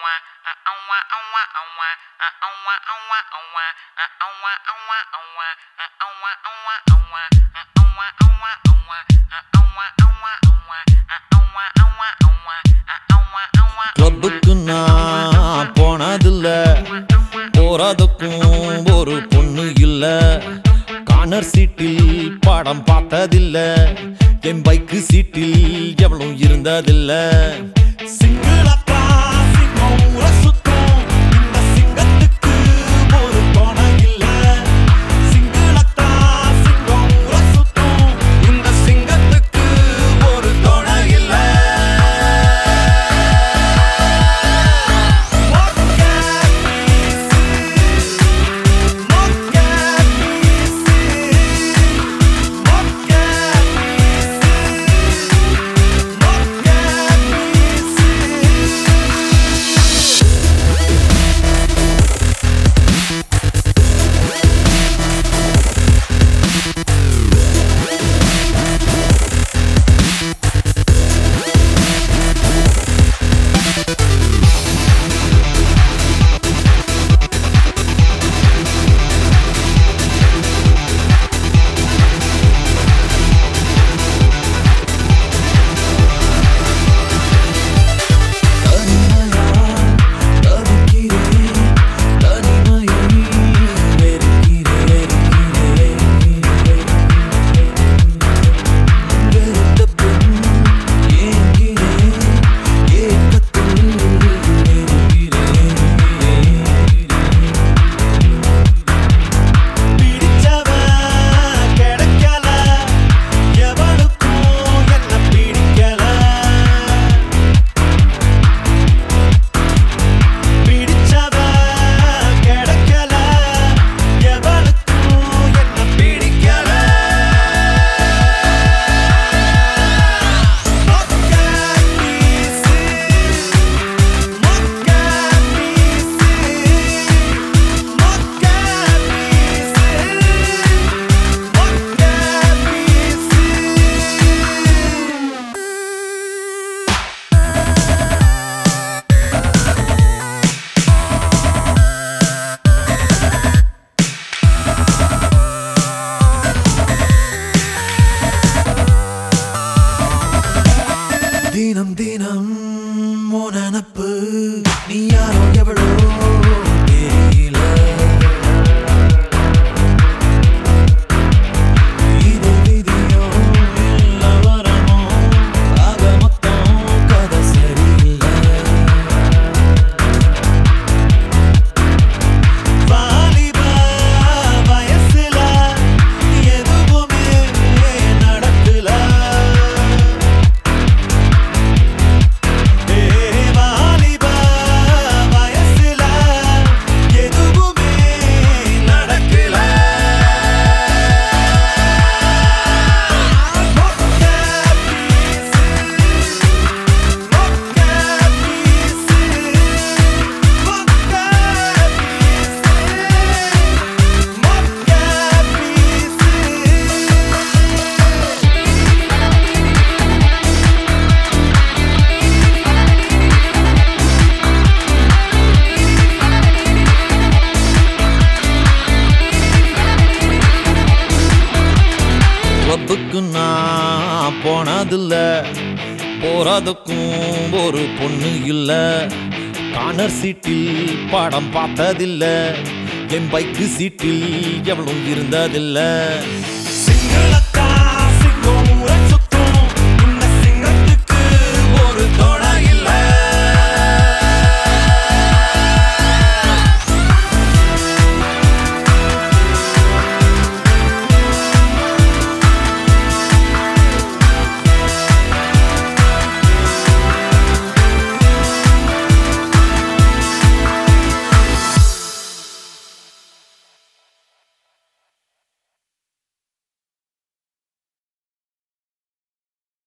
கிளப்புக்கு நான் போனதில்ல போறதுக்கும் ஒரு பொண்ணு இல்ல கார்னர் சீட்டில் படம் பார்த்ததில்ல என் பைக்கு சீட்டில் எவ்வளவு இருந்ததில்ல சிங்கிளத்தா சிங்கம் ஊரை சுத்தும். இந்த சிங்கத்துக்கு ஒரு துணை இல்ல. சிங்கிளத்தா சிங்கம் ஊரை சுத்தும். இந்த சிங்கத்துக்கு ஒரு துணை இல்ல கிடைக்கல எவனுக்கும் என்ன பிடிக்கல பிடிச்சவ கிடைக்கல எவனுக்கும் என்ன பிடிக்கல மொக்க பீசு மொக்க பீசு மொக்க பீசு மொக்க பீசு தினம் தினம் உன் நினப்பு நீ யாரோ எவ்வளோ தெரியல இது விதியோ இல்ல வரமோ ஆக மொத்தம் கதை சரியில்லை வாலிப வயசுல எதுவுமே நடக்கல ஏ வாலிப வயசுல எதுவுமே நடக்கல மொக்க பீசு மொக்க பீசு மொக்க பீசு மொக்க பீசு கிளப்புக்கு நான் போனதில்ல போறதுக்கும் ஒரு பொண்ணு இல்ல கார்னர் சீட்டில் படம் பார்த்ததில்ல என் பைக்கு சீட்டில் எவ்வளவு இருந்ததில்ல